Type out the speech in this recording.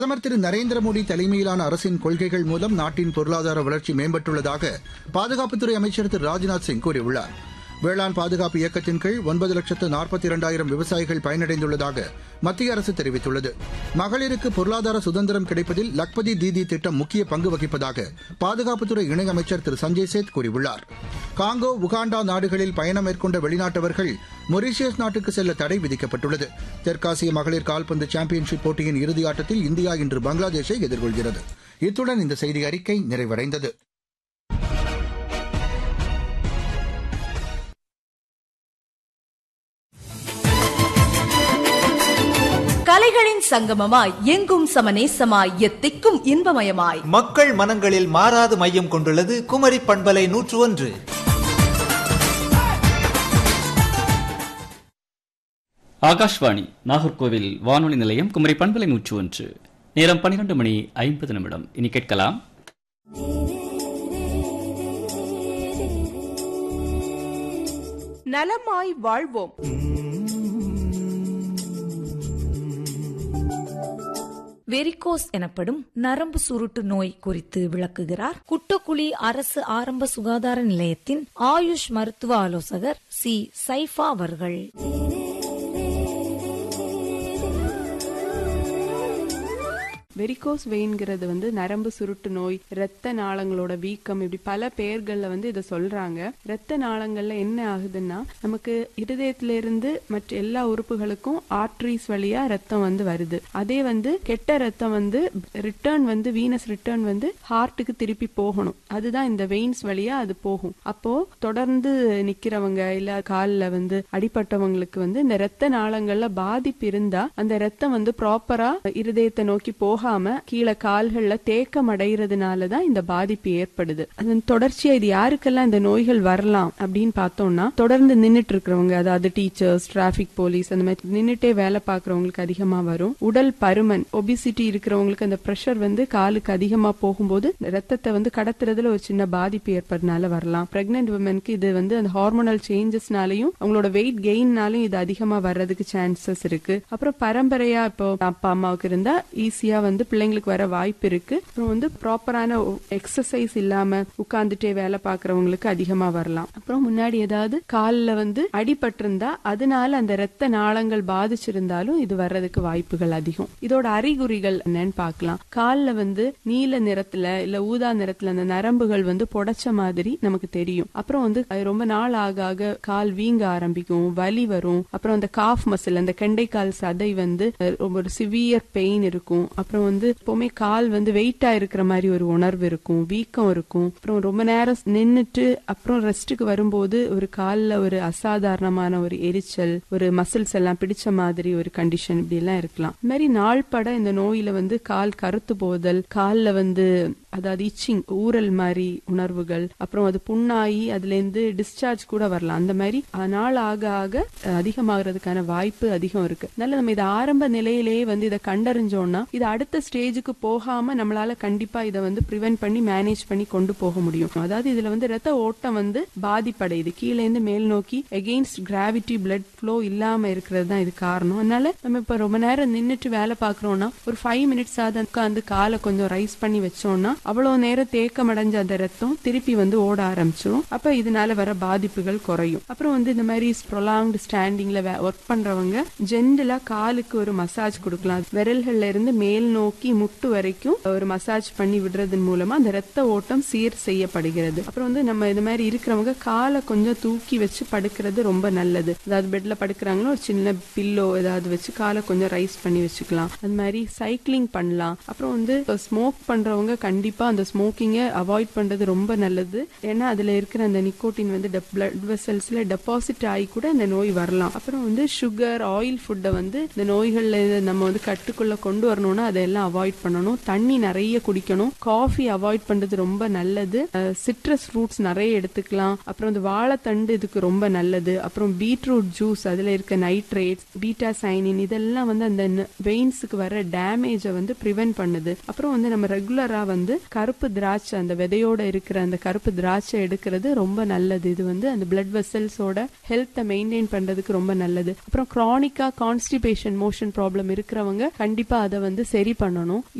பிரதமர் திரு நரேந்திர மோடி தலைமையிலான அரசின் கொள்கைகள் மூலம் நாட்டின் பொருளாதார வளர்ச்சி மேம்பட்டுள்ளதாக பாதுகாப்புத்துறை அமைச்சர் திரு ராஜ்நாத் சிங் கூறியுள்ளார் வேளாண் பாதுகாப்பு இயக்கத்தின் கீழ் ஒன்பது லட்சத்து நாற்பத்தி இரண்டாயிரம் விவசாயிகள் பயனடைந்துள்ளதாக மத்திய அரசு தெரிவித்துள்ளது மகளிருக்கு பொருளாதார சுதந்திரம் கிடைப்பதில் லக்பதி தீதி திட்டம் முக்கிய பங்கு வகிப்பதாக பாதுகாப்புத்துறை இணையமைச்சர் திரு சஞ்சய் சேத் கூறியுள்ளார் காங்கோ உகாண்டா நாடுகளில் பயணம் மேற்கொண்ட வெளிநாட்டவர்கள் மொரீஷியஸ் நாட்டுக்கு செல்ல தடை விதிக்கப்பட்டுள்ளது தெற்காசிய மகளிர் கால்பந்து சாம்பியன்ஷிப் போட்டியின் இறுதி ஆட்டத்தில் இந்தியா இன்று பங்களாதேஷை எதிர்கொள்கிறது இத்துடன் இந்த செய்தி அறிக்கை நிறைவடைந்தது கலைகளின் சங்கமமாய் எங்கும் சமநேசமாய் எத்திக்கும் இன்பமயமாய் மக்கள் மனங்களில் மாறாது மையம் கொண்டுள்ளது குமரி பண்பலை நூற்று ஒன்று ஆகாஷ்வாணி நாகர்கோவில் வானொலி நிலையம் குமரி பண்பலை நூற்று ஒன்று நேரம் பன்னிரண்டு மணி ஐம்பது நிமிடம் இனி கேட்கலாம் நலமாய் வாழ்வோம் வெரிகோஸ் எனப்படும் நரம்பு சுருட்டு நோய் குறித்து விளக்குகிறார் குட்டக்குழி அரசு ஆரம்ப சுகாதார நிலையத்தின் ஆயுஷ் மருத்துவ ஆலோசகர் சி சைஃபா அவர்கள் வெரிகோஸ் வெயின்ங்கிறது வந்து நரம்பு சுருட்டு நோய் இரத்த நாளங்களோட வீக்கம் இப்படி பல பெயர்கள்ல வந்து இதை சொல்றாங்க இரத்த நாளங்கள்ல என்ன ஆகுதுன்னா நமக்கு இருதயத்துல இருந்து மற்ற எல்லா உறுப்புகளுக்கும் ஆர்ட்ரிஸ் வழியா ரத்தம் வந்து வருது அதே வந்து கெட்ட ரத்தம் வந்து ரிட்டர்ன் வந்து வீனஸ் ரிட்டர்ன் வந்து ஹார்ட்டுக்கு திருப்பி போகணும் அதுதான் இந்த வெயின்ஸ் வழியா அது போகும் அப்போ தொடர்ந்து நிக்கிறவங்க இல்ல கால்ல வந்து அடிப்பட்டவங்களுக்கு வந்து இந்த ரத்த நாளங்கள்ல பாதிப்பு இருந்தா அந்த ரத்தம் வந்து ப்ராப்பரா இருதயத்தை நோக்கி போகாம கீழே கால்கள்ல தேக்கம் அடைகிறதுனாலதான் இந்த பாதிப்பு ஏற்படுது அதன் தொடர்ச்சியா இது யாருக்கெல்லாம் இந்த நோய்கள் வரலாம் அப்படின்னு பார்த்தோம்னா தொடர்ந்து நின்னுட்டு இருக்கிறவங்க அதாவது டீச்சர்ஸ் டிராபிக் போலீஸ் அந்த மாதிரி நின்னுட்டே வேலை பார்க்கறவங்களுக்கு அதிகமா வரும் உடல் பருமன் ஒபிசிட்டி இருக்கிறவங்களுக்கு அந்த பிரஷர் வந்து காலுக்கு அதிகமா போகும்போது ரத்தத்தை வந்து கடத்துறதுல ஒரு சின்ன பாதிப்பு ஏற்படுறதுனால வரலாம் பிரெக்னென்ட் உமனுக்கு இது வந்து அந்த ஹார்மோனல் சேஞ்சஸ்னாலையும் அவங்களோட வெயிட் கெயின்னாலையும் இது அதிகமா வர்றதுக்கு சான்சஸ் இருக்கு அப்புறம் பரம்பரையா இப்போ அப்பா அம்மாவுக்கு இருந்தா ஈஸியா வந்து பிள்ளைங்களுக்கு வர வாய்ப்பு இருக்கு அப்புறம் வந்து ப்ராப்பரான எக்ஸசைஸ் இல்லாம உட்கார்ந்துட்டே வேலை பார்க்கறவங்களுக்கு அதிகமா வரலாம் அப்புறம் முன்னாடி ஏதாவது காலில் வந்து அடிபட்டிருந்தா அதனால அந்த ரத்த நாளங்கள் பாதிச்சிருந்தாலும் இது வர்றதுக்கு வாய்ப்புகள் அதிகம் இதோட அறிகுறிகள் என்னன்னு பார்க்கலாம் காலில் வந்து நீல நிறத்துல இல்ல ஊதா நிறத்துல அந்த நரம்புகள் வந்து புடைச்ச மாதிரி நமக்கு தெரியும் அப்புறம் வந்து அது ரொம்ப நாள் ஆக ஆக கால் வீங்க ஆரம்பிக்கும் வலி வரும் அப்புறம் அந்த காஃப் மசில் அந்த கெண்டைக்கால் சதை வந்து அஹ், ரொம்ப ஒரு சிவியர் பெயின் இருக்கும் அப்புறம் வந்து எப்பவுமே கால் வந்து வெயிட்டா இருக்கிற மாதிரி ஒரு உணர்வு இருக்கும் வீக்கம் இருக்கும் அப்புறம் ரொம்ப நேரம் நின்னுட்டு அப்புறம் ரெஸ்ட்டுக்கு வரும்போது ஒரு கால்ல ஒரு அசாதாரணமான ஒரு எரிச்சல் ஒரு மசில்ஸ் எல்லாம் பிடிச்ச மாதிரி ஒரு கண்டிஷன் இப்படி எல்லாம் இருக்கலாம் இந்த மாதிரி நாள்பட இந்த நோயில வந்து கால் கருத்து போதல் கால்ல வந்து அதாவது இச்சிங் ஊறல் மாதிரி உணர்வுகள் அப்புறம் அது புண்ணாகி அதுல இருந்து டிஸ்சார்ஜ் கூட வரலாம் அந்த மாதிரி அஹ், நாள் ஆக ஆக அஹ், அதிகமாகிறதுக்கான வாய்ப்பு அதிகம் இருக்கு அதனால நம்ம இதை ஆரம்ப நிலையிலேயே வந்து இதை கண்டறிஞ்சோம்னா இது அடுத்த ஸ்டேஜுக்கு போகாம நம்மளால கண்டிப்பா இதை வந்து ப்ரிவென்ட் பண்ணி மேனேஜ் பண்ணி கொண்டு போக முடியும் அதாவது இதுல வந்து ரத்த ஓட்டம் வந்து பாதிப்படையுது கீழே இருந்து மேல் நோக்கி எகெயின்ஸ்ட் கிராவிட்டி பிளட் ஃப்ளோ இல்லாம இருக்கிறது தான் இது காரணம் அதனால நம்ம இப்ப ரொம்ப நேரம் நின்னுட்டு வேலை பாக்குறோம்னா ஒரு ஃபைவ் மினிட்ஸ் ஆகுது உட்காந்து காலை கொஞ்சம் ரைஸ் பண்ணி வச்சோம்னா அவ்வளவு நேரம் தேக்கம் அடைஞ்ச அந்த ரத்தம் திருப்பி வந்து ஓட ஆரம்பிச்சிடும் அப்ப இதனால வர பாதிப்புகள் குறையும் அப்புறம் வந்து இந்த மாதிரி ப்ரொலாங்டு ஸ்டாண்டிங்ல ஒர்க் பண்றவங்க ஜென்ரலா காலுக்கு ஒரு மசாஜ் கொடுக்கலாம் விரல்கள்ல இருந்து மேல் நோக்கி முட்டு வரைக்கும் ஒரு மசாஜ் பண்ணி விடுறதன் மூலமா அந்த ரத்த ஓட்டம் சீர் செய்யப்படுகிறது அப்புறம் வந்து நம்ம இது மாதிரி இருக்கிறவங்க காலை கொஞ்சம் தூக்கி வச்சு படுக்கிறது ரொம்ப நல்லது அதாவது பெட்ல படுக்கிறாங்களோ ஒரு சின்ன பில்லோ ஏதாவது வச்சு காலை கொஞ்சம் ரைஸ் பண்ணி வச்சுக்கலாம் அது மாதிரி சைக்கிளிங் பண்ணலாம் அப்புறம் வந்து ஸ்மோக் பண்றவங்க கண்டிப்பா அந்த ஸ்மோக்கிங்கை அவாய்ட் பண்றது ரொம்ப நல்லது ஏன்னா அதுல இருக்கிற அந்த நிக்கோட்டின் வந்து பிளட் வெசல்ஸ்ல டெபாசிட் ஆகி கூட இந்த நோய் வரலாம் அப்புறம் வந்து சுகர் ஆயில் ஃபுட்டை வந்து இந்த நோய்கள்ல இதை நம்ம வந்து கட்டுக்குள்ள கொண்டு வரணும்னா அதெல்லாம் அவாய்ட் பண்ணணும் தண்ணி நிறைய குடிக்கணும் காஃபி அவாய்ட் பண்றது ரொம்ப நல்லது சிட்ரஸ் ஃப்ரூட்ஸ் நிறைய எடுத்துக்கலாம் அப்புறம் இந்த வாழைத்தண்டு இதுக்கு ரொம்ப நல்லது அப்புறம் பீட்ரூட் ஜூஸ் அதுல இருக்க நைட்ரேட்ஸ் பீட்டா சைனின் இதெல்லாம் வந்து அந்த வெயின்ஸுக்கு வர டேமேஜை வந்து ப்ரிவென்ட் பண்ணுது அப்புறம் வந்து நம்ம ரெகுலரா வந்து கருப்பு திராட்சை அந்த விதையோட இருக்கிற அந்த கருப்பு திராட்சை எடுக்கிறது ரொம்ப நல்லது இது வந்து அந்த பிளட் வெசல்ஸோட ஹெல்த்தை மெயின்டைன் பண்றதுக்கு ரொம்ப நல்லது அப்புறம் கிரானிக்கா கான்ஸ்டிபேஷன் மோஷன் ப்ராப்ளம் இருக்கிறவங்க கண்டிப்பா அதை வந்து சரி பண்ணணும்